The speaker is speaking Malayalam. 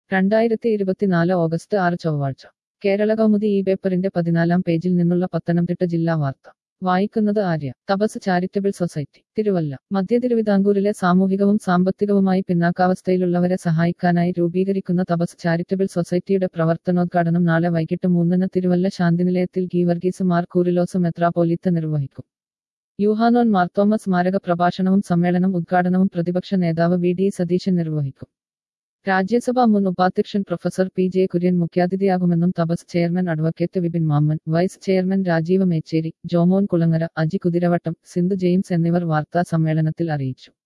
രണ്ടായിരത്തി ഇരുപത്തിനാല് ഓഗസ്റ്റ് ആറ് ചൊവ്വാഴ്ച കേരള കൗമുദി ഈ പേപ്പറിന്റെ പതിനാലാം പേജിൽ നിന്നുള്ള പത്തനംതിട്ട ജില്ലാ വാർത്ത വായിക്കുന്നത് ആര്യ തപസ് ചാരിറ്റബിൾ സൊസൈറ്റി തിരുവല്ല മധ്യ തിരുവിതാംകൂറിലെ സാമൂഹികവും സാമ്പത്തികവുമായി പിന്നാക്കാവസ്ഥയിലുള്ളവരെ സഹായിക്കാനായി രൂപീകരിക്കുന്ന തപസ് ചാരിറ്റബിൾ സൊസൈറ്റിയുടെ പ്രവർത്തനോദ്ഘാടനം നാളെ വൈകിട്ട് മൂന്നിന് തിരുവല്ല ശാന്തിനിലയത്തിൽ ഗീവർഗീസ് മാർ കൂറിലോസ് മെത്രാപോലീത്ത നിർവഹിക്കും യൂഹാനോൻ മാർത്തോമ സ്മാരക പ്രഭാഷണവും സമ്മേളനം ഉദ്ഘാടനവും പ്രതിപക്ഷ നേതാവ് വി ഡി സതീശൻ നിർവഹിക്കും രാജ്യസഭാ മുൻ ഉപാധ്യക്ഷൻ പ്രൊഫസർ പി ജെ കുര്യൻ മുഖ്യാതിഥിയാകുമെന്നും തപസ് chairman advocate Vipin Mammen vice chairman Rajeev Mecheri Jomon Kulangara Aji Kuthiravattam Sindhu James എന്നിവർ വാർത്താ സമ്മേളനത്തിൽ അറിയിച്ചു